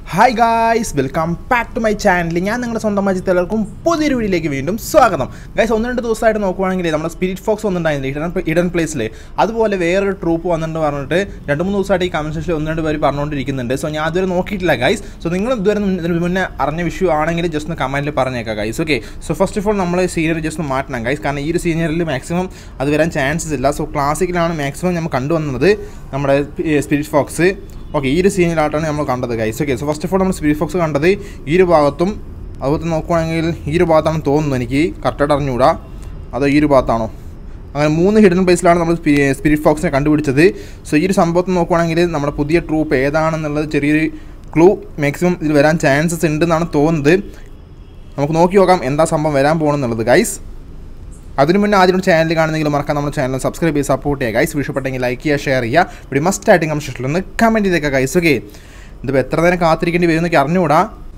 hi guys welcome back to my channel ഞാൻ നിങ്ങളുടെ സ്വന്തം മജിത്ത് എല്ലാവർക്കും പുതിയൊരു വീഡിയോയിലേക്ക് വീണ്ടും സ്വാഗതം ഗൈസ് ഒന്ന് രണ്ട് ദിവസമായിട്ട് നോക്കുവാണെങ്കിൽ നമ്മുടെ സ്പിരിറ്റ് ഫോക്സ് വന്നിട്ടുണ്ടായിരുന്നില്ല ഇടൻ ഇടൻ പ്ലേസിൽ അതുപോലെ വേറൊരു ട്രൂപ്പ് വന്നിട്ട് പറഞ്ഞിട്ട് രണ്ട് മൂന്ന് ദിവസമായിട്ട് ഈ കമൻറ്റ് സെക്ഷനിൽ ഒന്ന് രണ്ട് പേര് പറഞ്ഞുകൊണ്ടിരിക്കുന്നുണ്ട് സോ ഞാൻ അതുവരെ നോക്കിയിട്ടില്ല ഗൈസ് സോ നിങ്ങൾ ഇതുവരെ ഇതിന് മുന്നേ അറിഞ്ഞ വിഷു ആണെങ്കിൽ ജസ്റ്റ് ഒന്ന് കമൻറ്റിൽ പറഞ്ഞേക്കാം guys okay so first of all നമ്മൾ സീനിയർ ജസ്റ്റ് ഒന്ന് മാറ്റണം ഗൈസ് കാരണം ഈ ഒരു സീനിയറിൽ മാക്സിമം അത് വരാൻ ചാൻസസ് ഇല്ല സോ ക്ലാസിക്കിലാണ് മാക്സിമം നമ്മൾ കണ്ടുവന്നത് നമ്മുടെ സ്പിരിറ്റ് ഫോക്സ് ഓക്കെ ഈ ഒരു സീനിലായിട്ടാണ് നമ്മൾ കണ്ടത് guys okay so first of all നമ്മൾ സ്പിരിറ്റ് ഫോക്സ് കണ്ടത് ഈ ഒരു ഭാഗത്തും അതുപോലെ നോക്കുവാണെങ്കിൽ ഈ ഒരു ഭാഗത്താണ് തോന്നുന്നത് എനിക്ക് കറക്റ്റായിട്ട് അറിഞ്ഞുകൂടാ അതോ ഈ ഒരു ഭാഗത്താണോ അങ്ങനെ മൂന്ന് ഹിഡൻ പ്ലേസിലാണ് നമ്മൾ സ്പിരിറ്റ് ഫോക്സിനെ കണ്ടുപിടിച്ചത് സോ ഈ ഒരു സംഭവത്തിൽ നോക്കുവാണെങ്കിൽ നമ്മുടെ പുതിയ ട്രൂപ്പ് ഏതാണെന്നുള്ളത് ചെറിയൊരു ക്ലൂ മാക്സിമം ഇതിൽ വരാൻ ചാൻസസ് ഉണ്ടെന്നാണ് തോന്നുന്നത് നമുക്ക് നോക്കി നോക്കാം എന്താ സംഭവം വരാൻ പോകണമെന്നുള്ളത് ഗൈസ് അതിനു മുന്നേ ആദ്യം ചാനൽ കാണുന്നെങ്കിൽ മറക്കാൻ നമ്മുടെ ചാനൽ സബ്സ്ക്രൈബ് ചെയ്ത് സപ്പോർട്ട് ചെയ്യുക ഗൈസ് വിഷയപ്പെട്ടെങ്കിൽ ലൈക്ക് ചെയ്യുക ഷെയർ ചെയ്യുക ഇവിടെ മസ്റ്റ് ആയിട്ട് കമൻറ്റ് സെക്ഷനിൽ ഒന്ന് കമൻറ്റ് ചെയ്തേക്കുക ഗൈസ് ഓക്കെ ഇതിപ്പോൾ എത്ര നേരം കാത്തിരിക്കേണ്ടി വരും എന്നൊക്കെ അറിഞ്ഞുകൂടാ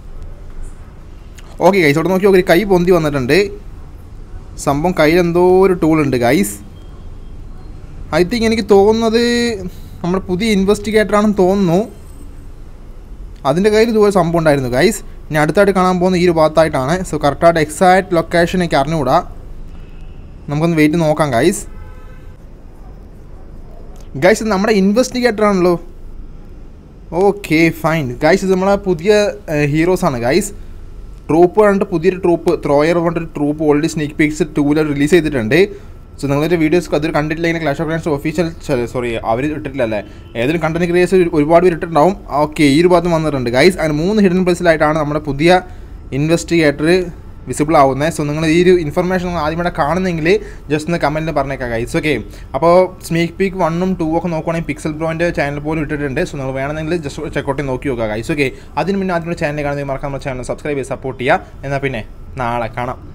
ഓക്കെ ഗൈസ് ഇവിടെ നോക്കി നോക്കി കൈ പൊന്തി വന്നിട്ടുണ്ട് സംഭവം കയ്യിൽ എന്തോ ഒരു ടൂൾ ഉണ്ട് ഗൈസ് ഐ തിങ്ക് എനിക്ക് തോന്നുന്നത് നമ്മുടെ പുതിയ ഇൻവെസ്റ്റിഗേറ്റർ ആണെന്ന് തോന്നുന്നു അതിൻ്റെ കയ്യിൽ ഇതുപോലെ സംഭവം ഉണ്ടായിരുന്നു ഗൈസ് ഇനി അടുത്തായിട്ട് കാണാൻ പോകുന്ന ഈ ഒരു ഭാഗത്തായിട്ടാണ് സോ കറക്റ്റായിട്ട് എക്സാക്ട് ലൊക്കേഷൻ എനിക്ക് അറിഞ്ഞുകൂടാ നമുക്കൊന്ന് വെയിറ്റ് നോക്കാം ഗൈസ് ഗൈസ് ഇത് നമ്മുടെ ഇൻവെസ്റ്റിഗേറ്റർ ആണല്ലോ ഓക്കെ ഫൈൻ ഗൈസ് ഇത് നമ്മളെ പുതിയ ഹീറോസ് ആണ് ഗൈസ് ട്രൂപ്പ് പറഞ്ഞിട്ട് പുതിയൊരു ട്രൂപ്പ് ത്രോയർ പറഞ്ഞിട്ട് ട്രൂപ്പ് ഓൾറെഡി സ്നേക്ക് പിക്സ് ടൂവിൽ റിലീസ് ചെയ്തിട്ടുണ്ട് സോ നിങ്ങളുടെ വീഡിയോസ് അതൊരു കണ്ടിട്ടില്ലെങ്കിൽ clash of clans official sorry അവർ ഇട്ടിട്ടില്ലല്ലേ ഏതൊരു കണ്ടന്റ് ക്രിയേഴ്സ് ഒരുപാട് പേര് ഇട്ടിട്ടുണ്ടാവും ഓക്കെ ഈ ഒരു ഭാഗത്ത് വന്നിട്ടുണ്ട് ഗൈസ് അങ്ങനെ മൂന്ന് ഹിഡൻ പ്ലേസിലായിട്ടാണ് നമ്മുടെ പുതിയ ഇൻവെസ്റ്റിഗേറ്റർ വിസിബിൾ ആവുന്നത് സോ നിങ്ങൾ ഈ ഒരു ഇൻഫർമേഷൻ നിങ്ങൾ ആദ്യമായിട്ട് കാണുന്നെങ്കിൽ ജസ്റ്റ് ഒന്ന് കമൻറ്റിൽ പറഞ്ഞേക്കാം ഗൈസ് ഓക്കെ അപ്പോൾ സ്നേക്ക് പീക്ക് വണ്ണും ടൂ ഒക്കെ നോക്കുവാണെങ്കിൽ പിക്സൽ ബ്രോൻ്റെ ചാനൽ പോലും ഇട്ടിട്ടുണ്ട് സോ നിങ്ങൾ വേണമെങ്കിൽ ജസ്റ്റ് ചെക്കൗട്ട് ചെയ്ത് നോക്കി നോക്കുക ഗൈസ് ഓക്കെ അതിന് മുന്നേ ആദ്യമായിട്ട് ചാനൽ കാണുന്നെങ്കിൽ മറക്കാൻ നമ്മുടെ ചാനൽ സബ്സ്ക്രൈബ് ചെയ്ത് സപ്പോർട്ട് ചെയ്യുക എന്നാൽ പിന്നെ നാളെ കാണാം